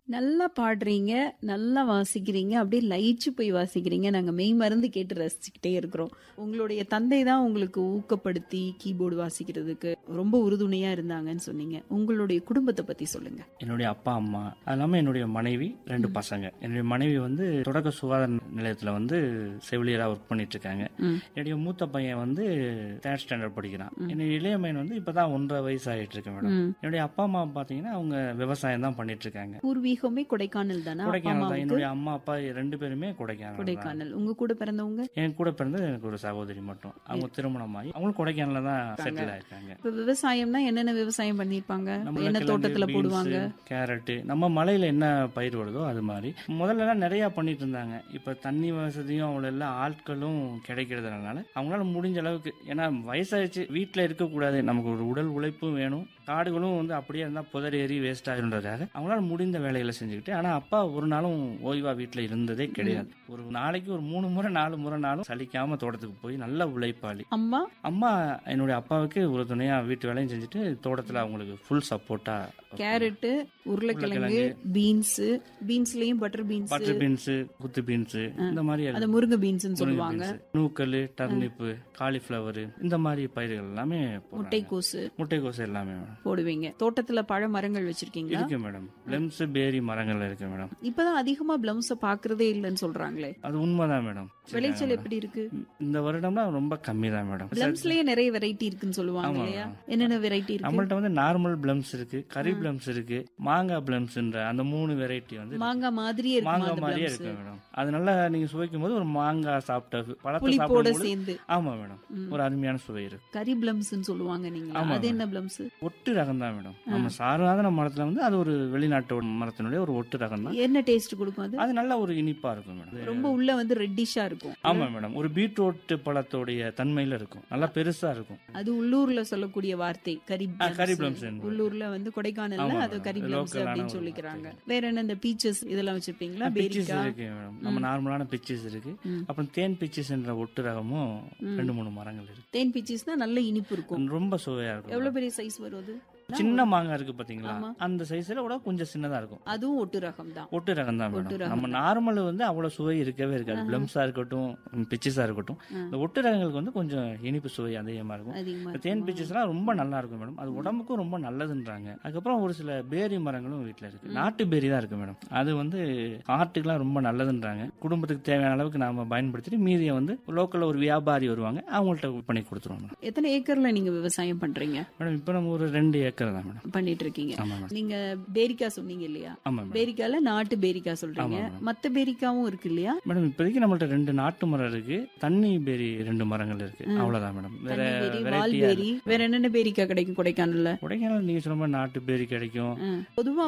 நல்லா பாடுறீங்க நல்லா வாசிக்கிறீங்க அப்படியே லயிச்சு போய் வாசிக்கிறீங்க நாங்க மெய் மறந்து கேட்டு ரசிச்சுக்கிட்டே இருக்கிறோம் உங்களுடைய தந்தை தான் உங்களுக்கு ஊக்கப்படுத்தி கீபோர்டு வாசிக்கிறதுக்கு ரொம்ப உறுதுணையா இருந்தாங்கன்னு சொன்னீங்க உங்களுடைய குடும்பத்தை பத்தி சொல்லுங்க என்னுடைய அப்பா அம்மா அது இல்லாமல் என்னுடைய மனைவி ரெண்டு பசங்க என்னுடைய மனைவி வந்து தொடக்க சுகாதார நிலையத்தில் வந்து செவிலியராக ஒர்க் பண்ணிட்டு இருக்காங்க ம். என்னுடைய மூத்த பையன் வந்து தேர்ட் ஸ்டாண்டர்ட் படிக்கிறான் என்னுடைய இளைய பையன் வந்து இப்பதான் ஒன்றரை வயசு ஆயிட்டு இருக்கு மேடம் ம். என்னுடைய அப்பா அம்மா பாத்தீங்கன்னா அவங்க விவசாயம் தான் பண்ணிட்டு இருக்காங்க பூர்வீகமே கொடைக்கானல் தானே அப்பா கொடைக்கானல் தான் அம்மாவுக்கு என்னுடைய அம்மா அப்பா ரெண்டு பேருமே கொடைக்கானல் தான். கொடைக்கானல் உங்க கூட பிறந்தவங்க என் கூட பிறந்தது எனக்கு ஒரு சகோதரி மட்டும் அவங்க திருமணமாகி அவங்களும் கொடைக்கானல்ல தான் செட்டில் ஆயிருக்காங்க இப்ப விவசாயம்னா என்னென்ன விவசாயம் பண்ணிருப்பாங்க நம்ம என்ன கிழங்கு, தோட்டத்துல beans, போடுவாங்க கேரட்டு நம்ம மலையில என்ன பயிர் வருதோ அது மாதிரி முதல்ல எல்லாம் நிறைய பண்ணிட்டு இருந்தாங்க இப்ப தண்ணி வசதியும் அவ்வளோ எல்லாம் ஆட்களும் கிடைக்கிறதுனால அவங்களால முடிஞ்ச அளவுக்கு ஏன்னா வயசாயிடுச்சு வீட்டுல இருக்க கூடாது நமக்கு ஒரு உடல் உழைப்பும் வேணும் காடுகளும் வந்து அப்படியே இருந்தா புதர் ஏறி வேஸ்ட் ஆகின்றதுக்காக அவங்களால முடிந்த வேலைகளை செஞ்சுக்கிட்டு ஆனா அப்பா ஒரு நாளும் ஓய்வா வீட்டுல இருந்ததே கிடையாது ஒரு நாளைக்கு ஒரு மூணு முறை நாலு முறை நாளும் சலிக்காம தோட்டத்துக்கு போய் நல்ல உழைப்பாளி அம்மா அம்மா என்னுடைய அப்பாவுக்கு ஒரு துணையா வீட்டு வேலையும் செஞ்சுட்டு தோட்டத்துல அவங்களுக்கு ஃபுல் சப்போர்ட்டா கேரட்டு உருளைக்கிழங்கு பீன்ஸ் பீன்ஸ்லயும் பட்டர் பீன்ஸ் பட்டர் பீன்ஸ் குத்து பீன்ஸ் இந்த மாதிரி அந்த முருங்கை பீன்ஸ்னு சொல்லுவாங்க நூக்கல் டர்னிப்பு காலிஃபிளவர் இந்த மாதிரி பயிர்கள் எல்லாமே போடுறாங்க. முட்டைக்கோசு முட்டைக்கோசு எல்லாமே மேடம் போடுவீங்க தோட்டத்துல பழ மரங்கள் வச்சிருக்கீங்களா இருக்கு மேடம் லெம்ஸ் பேரி மரங்கள் இருக்கு மேடம் இப்பதான் அதிகமா பிளவுஸ பாக்குறதே இல்லைன்னு சொல்றாங்களே அது உண்மைதான் மேடம் விளைச்சல் எப்படி இருக்கு இந்த வருடம்லாம் ரொம்ப கம்மி தான் மேடம் பிளம்ஸ்லயே நிறைய வெரைட்டி இருக்குன்னு சொல்லுவாங்க ஆமா, இல்லையா ஆமா. என்னென்ன வெரைட்டி இருக்கு நம்மள்ட்ட வந்து நார்மல் பிளம்ஸ் இருக்கு கறி பிளம்ஸ் இருக்கு மாங்காய் பிளம்ஸ்ன்ற அந்த மூணு வெரைட்டி வந்து மாங்காய் மாதிரியே இருக்குமா மாங்காய் அந்த மாதிரியே பிளம்ஸ் இருக்கு மேடம் அது நல்லா நீங்க சுவைக்கும் போது ஒரு மாங்காய் சாப்பிட்ட பழத்தை புளிப்போட சாப்பிடும்போது சேர்ந்து ஆமா மேடம் ஒரு அருமையான சுவை இருக்கு கறி பிளம்ஸ்னு சொல்லுவாங்க நீங்க ஆமா, அது என்ன பிளம்ஸ் ஒட்டு ரகம் தான் மேடம் நம்ம சாதாரண மரத்துல வந்து அது ஒரு வெளிநாட்டு மரத்தினுடைய ஒரு ஒட்டு ரகம் தான் என்ன டேஸ்ட் கொடுக்கும் அது அது நல்ல ஒரு இனிப்பா இருக்கும் மேடம் ரொம்ப உள்ள வந்து ரெட்டிஷா இருக்கும் ஆமா மேடம் ஒரு பீட்ரூட் பழத்தோடைய தன்மையில இருக்கும் நல்லா பெருசா இருக்கும் அது உள்ளூர்ல சொல்லக்கூடிய வார்த்தை கரி ஆ, கரி பிளம்ஸ் பிளம்ஸ் என்பது. உள்ளூர்ல வந்து கொடைக்கானல்ல ஆமா, அது மேடம். கரி பிளம்ஸ் லோக்கலான அப்படின்னு ஒரு சொல்லிக்கிறாங்க வேற என்ன இந்த பீச்சஸ் இதெல்லாம் வச்சிருப்பீங்களா பிச்சிஸ் பேரிக்கா இருக்கு மேடம் நம்ம நார்மலான பிச்சிஸ் இருக்கு ம். அப்புறம் தேன் பிச்சிஸ் என்ற ஒட்டு ரகமும் ரெண்டு மூணு மரங்கள் இருக்கு தேன் பீச்சஸ்னா நல்ல இனிப்பு இருக்கும் ரொம்ப சுவையா இருக்கும் எவ்வளவு பெரிய சைஸ் வரும் அது சின்ன மாங்காய் இருக்கு பாத்தீங்களா ஆமா. அந்த சைஸ்ல கூட கொஞ்சம் சின்னதா இருக்கும் அதுவும் ஒட்டு ரகம் தான் ஒட்டு ரகம் தான் ஒட்டு மேடம் ரகம் நம்ம நார்மல் வந்து அவ்வளவு சுவை இருக்கவே இருக்காது பிளம்ஸா இருக்கட்டும் பிச்சஸா இருக்கட்டும் இந்த ஒட்டு ரகங்களுக்கு வந்து கொஞ்சம் இனிப்பு சுவை அதிகமா இருக்கும் அதிகமா இந்த தேன் இருக்குமா? பிச்சஸ்லாம் ரொம்ப நல்லா இருக்கும் மேடம் அது உடம்புக்கும் ரொம்ப நல்லதுன்றாங்க அதுக்கப்புறம் ஒரு சில பேரி மரங்களும் வீட்ல இருக்கு நாட்டு பேரி தான் இருக்கு மேடம் அது வந்து ஹார்ட்டுக்குலாம் ரொம்ப நல்லதுன்றாங்க குடும்பத்துக்கு தேவையான அளவுக்கு நாம பயன்படுத்திட்டு மீதியை வந்து லோக்கல்ல ஒரு வியாபாரி வருவாங்க அவங்கள்ட்ட பண்ணி கொடுத்துருவோம் மேடம் எத்தனை ஏக்கர்ல நீங்க விவசாயம் பண்றீங்க மேடம் இப்போ நம்ம ஒரு ரெண்டு ஏக்கர் தான் மேடம் பண்ணிட்டு இருக்கீங்க ஆமா மேடம் நீங்க பேரிக்கா சொன்னீங்க இல்லையா ஆமா மேடம் பேரிக்கால நாட்டு பேரிக்கா சொல்றீங்க ஆமா, மேடம். மத்த பேரிக்காவும் இருக்கு இல்லையா மேடம் இப்போதைக்கு நம்மள்ட்ட ரெண்டு நாட்டு மரம் இருக்கு தண்ணி பேரி ரெண்டு மரங்கள் இருக்கு அவ்வளவுதான் மேடம் வேற தண்ணி பேரி வால் வெரைட்டியா பேரி வேற என்னென்ன பேரிக்கா கிடைக்கும் கொடைக்கானல்ல கொடைக்கானல் நீங்க சொன்ன மாதிரி நாட்டு பேரி கிடைக்கும் பொதுவா